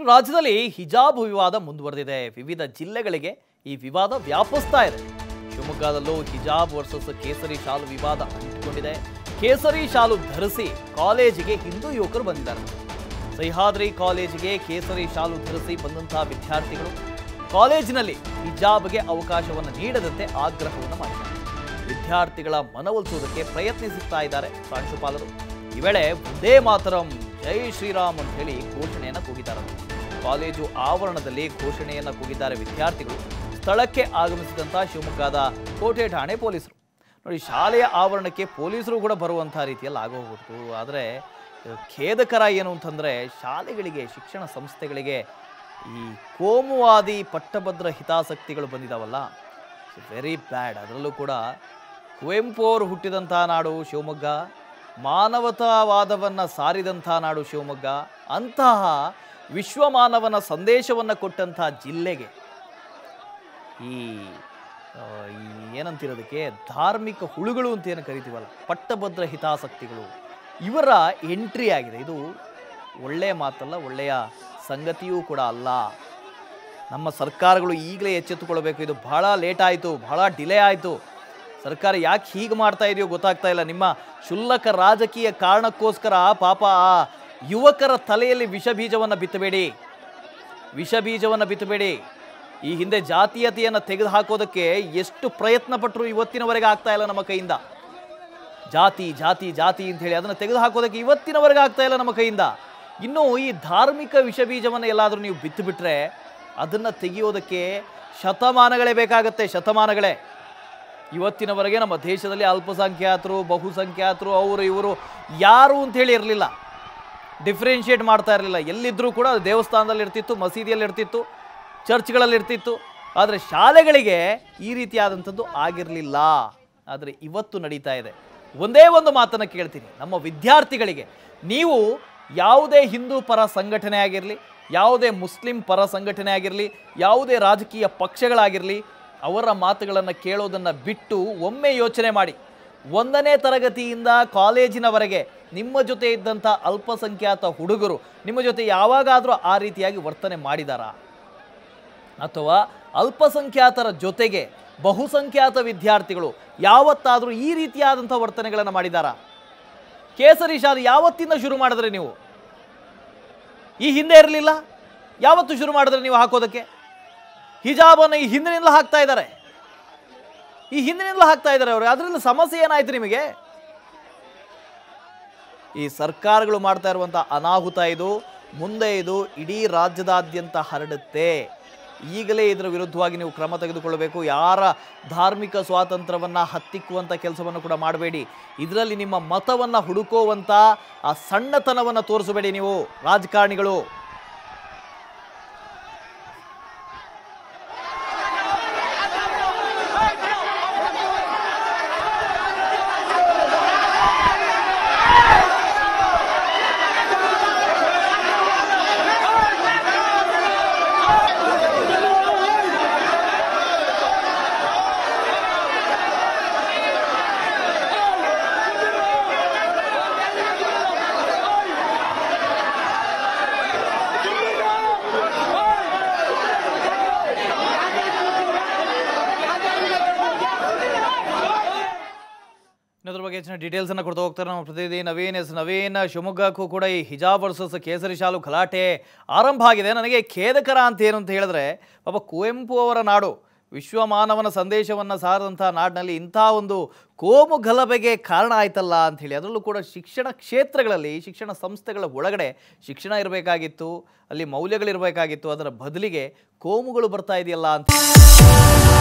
ರಾಜ್ಯದಲ್ಲಿ ಹಿಜಾಬ್ ವಿವಾದ ಮುಂದುವರೆದಿದೆ ವಿವಿಧ ಜಿಲ್ಲೆಗಳಿಗೆ ಈ ವಿವಾದ ವ್ಯಾಪಿಸ್ತಾ ಇದೆ ಶಿವಮೊಗ್ಗದಲ್ಲೂ ಹಿಜಾಬ್ ವರ್ಸಸ್ ಕೇಸರಿ ಶಾಲು ವಿವಾದ ಅಂಟಿಕೊಂಡಿದೆ ಕೇಸರಿ ಶಾಲು ಧರಿಸಿ ಕಾಲೇಜಿಗೆ ಹಿಂದೂ ಯುವಕರು ಬಂದಿದ್ದಾರೆ ಸಹ್ಯಾದ್ರಿ ಕಾಲೇಜಿಗೆ ಕೇಸರಿ ಶಾಲು ಧರಿಸಿ ಬಂದಂತಹ ವಿದ್ಯಾರ್ಥಿಗಳು ಕಾಲೇಜಿನಲ್ಲಿ ಹಿಜಾಬ್ಗೆ ಅವಕಾಶವನ್ನು ನೀಡದಂತೆ ಆಗ್ರಹವನ್ನು ಮಾಡಿದ್ದಾರೆ ವಿದ್ಯಾರ್ಥಿಗಳ ಮನವೊಲಿಸುವುದಕ್ಕೆ ಪ್ರಯತ್ನಿಸುತ್ತಾ ಇದ್ದಾರೆ ಪ್ರಾಂಶುಪಾಲರು ಈ ವೇಳೆ ಒಂದೇ ಮಾತರಂ ಜೈ ಶ್ರೀರಾಮ್ ಅಂತ ಹೇಳಿ ಘೋಷಣೆಯನ್ನು ಕೂಗಿದ್ದಾರೆ ಕಾಲೇಜು ಆವರಣದಲ್ಲಿ ಘೋಷಣೆಯನ್ನು ಕೂಗಿದ್ದಾರೆ ವಿದ್ಯಾರ್ಥಿಗಳು ಸ್ಥಳಕ್ಕೆ ಆಗಮಿಸಿದಂಥ ಶಿವಮೊಗ್ಗದ ಕೋಟೆ ಠಾಣೆ ಪೊಲೀಸರು ನೋಡಿ ಶಾಲೆಯ ಆವರಣಕ್ಕೆ ಪೊಲೀಸರು ಕೂಡ ಬರುವಂತಹ ರೀತಿಯಲ್ಲಿ ಆಗೋಗ್ಬಿಡ್ತು ಆದರೆ ಖೇದಕರ ಏನು ಅಂತಂದರೆ ಶಾಲೆಗಳಿಗೆ ಶಿಕ್ಷಣ ಸಂಸ್ಥೆಗಳಿಗೆ ಈ ಕೋಮುವಾದಿ ಪಟ್ಟಭದ್ರ ಹಿತಾಸಕ್ತಿಗಳು ಬಂದಿದ್ದಾವಲ್ಲ ವೆರಿ ಬ್ಯಾಡ್ ಅದರಲ್ಲೂ ಕೂಡ ಕುವೆಂಪು ಅವರು ಹುಟ್ಟಿದಂಥ ನಾಡು ಶಿವಮೊಗ್ಗ ಮಾನವತಾವಾದವನ್ನು ಸಾರಿದಂಥ ನಾಡು ಶಿವಮೊಗ್ಗ ಅಂತಹ ವಿಶ್ವಮಾನವನ ಸಂದೇಶವನ್ನು ಕೊಟ್ಟಂಥ ಜಿಲ್ಲೆಗೆ ಈ ಆ, ಈ ಏನಂತಿರೋದಕ್ಕೆ ಧಾರ್ಮಿಕ ಹುಳುಗಳು ಅಂತ ಏನು ಕರಿತೀವಲ್ಲ ಪಟ್ಟಭದ್ರ ಹಿತಾಸಕ್ತಿಗಳು ಇವರ ಎಂಟ್ರಿ ಆಗಿದೆ ಇದು ಒಳ್ಳೆಯ ಮಾತಲ್ಲ ಒಳ್ಳೆಯ ಸಂಗತಿಯೂ ಕೂಡ ಅಲ್ಲ ನಮ್ಮ ಸರ್ಕಾರಗಳು ಈಗಲೇ ಎಚ್ಚೆತ್ತುಕೊಳ್ಬೇಕು ಇದು ಬಹಳ ಲೇಟ್ ಆಯಿತು ಬಹಳ ಡಿಲೇ ಆಯಿತು ಸರ್ಕಾರ ಯಾಕೆ ಹೀಗೆ ಮಾಡ್ತಾ ಇದೆಯೋ ಗೊತ್ತಾಗ್ತಾ ಇಲ್ಲ ನಿಮ್ಮ ಕ್ಷುಲ್ಲಕ ರಾಜಕೀಯ ಕಾರಣಕ್ಕೋಸ್ಕರ ಪಾಪ ಆ ಯುವಕರ ತಲೆಯಲ್ಲಿ ವಿಷ ಬೀಜವನ್ನು ಬಿತ್ತಬೇಡಿ ವಿಷ ಬೀಜವನ್ನು ಬಿತ್ತಬೇಡಿ ಈ ಹಿಂದೆ ಜಾತೀಯತೆಯನ್ನು ತೆಗೆದು ಹಾಕೋದಕ್ಕೆ ಎಷ್ಟು ಪ್ರಯತ್ನ ಪಟ್ಟರು ಇವತ್ತಿನವರೆಗೆ ಆಗ್ತಾ ಇಲ್ಲ ನಮ್ಮ ಕೈಯಿಂದ ಜಾತಿ ಜಾತಿ ಜಾತಿ ಅಂತ ಹೇಳಿ ಅದನ್ನು ತೆಗೆದು ಹಾಕೋದಕ್ಕೆ ಇವತ್ತಿನವರೆಗೆ ಆಗ್ತಾ ಇಲ್ಲ ನಮ್ಮ ಕೈಯಿಂದ ಇನ್ನು ಈ ಧಾರ್ಮಿಕ ವಿಷ ಬೀಜವನ್ನು ಎಲ್ಲಾದರೂ ನೀವು ಬಿತ್ತು ಬಿಟ್ಟರೆ ಅದನ್ನು ತೆಗೆಯೋದಕ್ಕೆ ಶತಮಾನಗಳೇ ಬೇಕಾಗತ್ತೆ ಶತಮಾನಗಳೇ ಇವತ್ತಿನವರೆಗೆ ನಮ್ಮ ದೇಶದಲ್ಲಿ ಅಲ್ಪಸಂಖ್ಯಾತರು ಬಹುಸಂಖ್ಯಾತರು ಅವರು ಇವರು ಯಾರು ಅಂತ ಹೇಳಿ ಇರಲಿಲ್ಲ ಡಿಫ್ರೆನ್ಷಿಯೇಟ್ ಮಾಡ್ತಾ ಇರಲಿಲ್ಲ ಎಲ್ಲಿದ್ದರೂ ಕೂಡ ಅದು ದೇವಸ್ಥಾನದಲ್ಲಿ ಇರ್ತಿತ್ತು ಮಸೀದಿಯಲ್ಲಿ ಇರ್ತಿತ್ತು ಚರ್ಚ್ಗಳಲ್ಲಿ ಇರ್ತಿತ್ತು ಆದರೆ ಶಾಲೆಗಳಿಗೆ ಈ ರೀತಿಯಾದಂಥದ್ದು ಆಗಿರಲಿಲ್ಲ ಆದರೆ ಇವತ್ತು ನಡೀತಾ ಇದೆ ಒಂದೇ ಒಂದು ಮಾತನ್ನು ಕೇಳ್ತೀನಿ ನಮ್ಮ ವಿದ್ಯಾರ್ಥಿಗಳಿಗೆ ನೀವು ಯಾವುದೇ ಹಿಂದೂ ಪರ ಸಂಘಟನೆ ಆಗಿರಲಿ ಯಾವುದೇ ಮುಸ್ಲಿಂ ಪರ ಸಂಘಟನೆ ಆಗಿರಲಿ ಯಾವುದೇ ರಾಜಕೀಯ ಪಕ್ಷಗಳಾಗಿರಲಿ ಅವರ ಮಾತುಗಳನ್ನು ಕೇಳೋದನ್ನು ಬಿಟ್ಟು ಒಮ್ಮೆ ಯೋಚನೆ ಮಾಡಿ ಒಂದನೇ ತರಗತಿಯಿಂದ ಕಾಲೇಜಿನವರೆಗೆ ನಿಮ್ಮ ಜೊತೆ ಇದ್ದಂಥ ಅಲ್ಪಸಂಖ್ಯಾತ ಹುಡುಗರು ನಿಮ್ಮ ಜೊತೆ ಯಾವಾಗಾದರೂ ಆ ರೀತಿಯಾಗಿ ವರ್ತನೆ ಮಾಡಿದಾರಾ ಅಥವಾ ಅಲ್ಪಸಂಖ್ಯಾತರ ಜೊತೆಗೆ ಬಹುಸಂಖ್ಯಾತ ವಿದ್ಯಾರ್ಥಿಗಳು ಯಾವತ್ತಾದರೂ ಈ ರೀತಿಯಾದಂಥ ವರ್ತನೆಗಳನ್ನು ಮಾಡಿದಾರಾ ಕೇಸರಿ ಶಾಲೆ ಯಾವತ್ತಿಂದ ಶುರು ಮಾಡಿದ್ರೆ ನೀವು ಈ ಹಿಂದೆ ಇರಲಿಲ್ಲ ಯಾವತ್ತು ಶುರು ಮಾಡಿದ್ರೆ ನೀವು ಹಾಕೋದಕ್ಕೆ ಹಿಜಾಬನ್ನು ಈ ಹಿಂದಿನಿಂದಲೂ ಹಾಕ್ತಾ ಇದ್ದಾರೆ ಈ ಹಿಂದಿನಿಂದಲೂ ಹಾಕ್ತಾ ಇದ್ದಾರೆ ಅವರು ಅದರಿಂದ ಸಮಸ್ಯೆ ಏನಾಯ್ತು ನಿಮಗೆ ಈ ಸರ್ಕಾರಗಳು ಮಾಡ್ತಾ ಇರುವಂಥ ಅನಾಹುತ ಇದು ಮುಂದೆ ಇದು ಇಡೀ ರಾಜ್ಯದಾದ್ಯಂತ ಹರಡುತ್ತೆ ಈಗಲೇ ಇದರ ವಿರುದ್ಧವಾಗಿ ನೀವು ಕ್ರಮ ತೆಗೆದುಕೊಳ್ಳಬೇಕು ಯಾರ ಧಾರ್ಮಿಕ ಸ್ವಾತಂತ್ರ್ಯವನ್ನು ಹತ್ತಿಕ್ಕುವಂಥ ಕೆಲಸವನ್ನು ಕೂಡ ಮಾಡಬೇಡಿ ಇದರಲ್ಲಿ ನಿಮ್ಮ ಮತವನ್ನು ಹುಡುಕುವಂಥ ಆ ಸಣ್ಣತನವನ್ನು ತೋರಿಸಬೇಡಿ ನೀವು ರಾಜಕಾರಣಿಗಳು ಇನ್ನದ್ರ ಬಗ್ಗೆ ಹೆಚ್ಚಿನ ಡೀಟೇಲ್ಸ್ ಅನ್ನು ಕೊಡ್ತಾ ಹೋಗ್ತಾರೆ ನಮ್ಮ ಪ್ರತಿನಿಧಿ ನವೀನ್ ಎಸ್ ನವೀನ್ ಶಿವಮೊಗ್ಗಕ್ಕೂ ಕೂಡ ಈ ಹಿಜಾಬ್ ವರ್ಸಸ್ ಕೇಸರಿ ಶಾಲು ಗಲಾಟೆ ಆರಂಭ ಆಗಿದೆ ನನಗೆ ಖೇದಕರ ಅಂತ ಏನು ಅಂತ ಹೇಳಿದ್ರೆ ಪಾಪ ಕುವೆಂಪು ಅವರ ನಾಡು ವಿಶ್ವಮಾನವನ ಸಂದೇಶವನ್ನು ಸಾರದಂಥ ನಾಡಿನಲ್ಲಿ ಇಂಥ ಒಂದು ಕೋಮು ಗಲಭೆಗೆ ಕಾರಣ ಆಯ್ತಲ್ಲ ಅಂತ ಹೇಳಿ ಅದರಲ್ಲೂ ಕೂಡ ಶಿಕ್ಷಣ ಕ್ಷೇತ್ರಗಳಲ್ಲಿ ಶಿಕ್ಷಣ ಸಂಸ್ಥೆಗಳ ಒಳಗಡೆ ಶಿಕ್ಷಣ ಇರಬೇಕಾಗಿತ್ತು ಅಲ್ಲಿ ಮೌಲ್ಯಗಳಿರಬೇಕಾಗಿತ್ತು ಅದರ ಬದಲಿಗೆ ಕೋಮುಗಳು ಬರ್ತಾ ಇದೆಯಲ್ಲ ಅಂತ